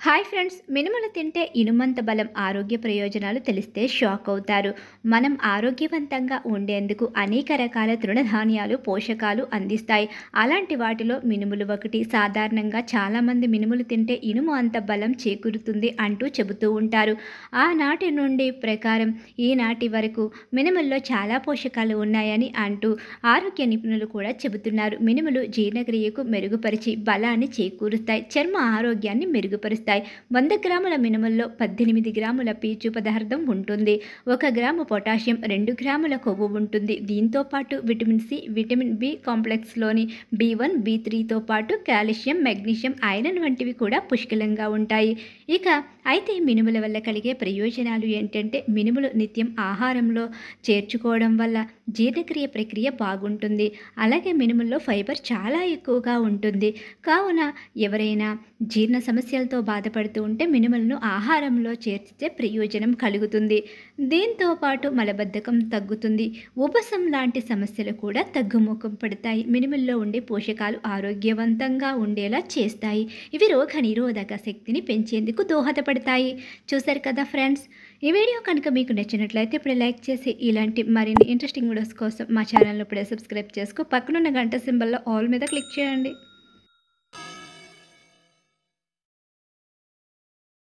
hi friends మినుములు తింటే ఇనుమంత బలం ఆరోగ్య ప్రయోజనాలు తెలిస్తే షాక్ అవుతారు మనం ఆరోగ్యవంతంగా ఉండేందుకు అనేక రకాల తృణధాన్యాలు పోషకాలు అందిస్తాయి అలాంటి వాటిలో మినుములు ఒకటి సాధారణంగా చాలామంది మినుములు తింటే ఇనుము అంత బలం చేకూరుతుంది అంటూ చెబుతూ ఉంటారు ఆనాటి నుండి ప్రకారం ఈనాటి వరకు మినుముల్లో చాలా పోషకాలు ఉన్నాయని అంటూ ఆరోగ్య నిపుణులు కూడా చెబుతున్నారు మినుములు జీర్ణక్రియకు మెరుగుపరిచి బలాన్ని చేకూరుస్తాయి చర్మ ఆరోగ్యాన్ని మెరుగుపరుస్తాయి వంద గ్రాముల మినుముల్లో పద్దెనిమిది గ్రాముల పీచు పదార్థం ఉంటుంది ఒక గ్రాము పొటాషియం రెండు గ్రాముల కొవ్వు ఉంటుంది దీంతో పాటు విటమిన్ సి విటమిన్ బి కాంప్లెక్స్లోని బి వన్ బి త్రీతో పాటు కాల్షియం మెగ్నీషియం ఐరన్ వంటివి కూడా పుష్కలంగా ఉంటాయి ఇక అయితే మినుముల వల్ల కలిగే ప్రయోజనాలు ఏంటంటే మినుములు నిత్యం ఆహారంలో చేర్చుకోవడం వల్ల జీర్ణక్రియ ప్రక్రియ బాగుంటుంది అలాగే మినుముల్లో ఫైబర్ చాలా ఎక్కువగా ఉంటుంది కావున ఎవరైనా జీర్ణ సమస్యలతో బాధపడుతూ ఉంటే మినుములను ఆహారంలో చేర్చితే ప్రయోజనం కలుగుతుంది దీంతో పాటు మలబద్ధకం తగ్గుతుంది ఉపశం లాంటి సమస్యలు కూడా తగ్గుముఖం పడతాయి మినుముల్లో ఉండే పోషకాలు ఆరోగ్యవంతంగా ఉండేలా చేస్తాయి ఇవి రోగ నిరోధక శక్తిని పెంచేందుకు దోహదపడతాయి చూశారు కదా ఫ్రెండ్స్ ఈ వీడియో కనుక మీకు నచ్చినట్లయితే ఇప్పుడు లైక్ చేసి ఇలాంటి మరిన్ని ఇంట్రెస్టింగ్ వీడియోస్ కోసం మా ఛానల్ను ఇప్పుడే సబ్స్క్రైబ్ చేసుకో పక్కనున్న గంట సింబల్లో ఆల్ మీద క్లిక్ చేయండి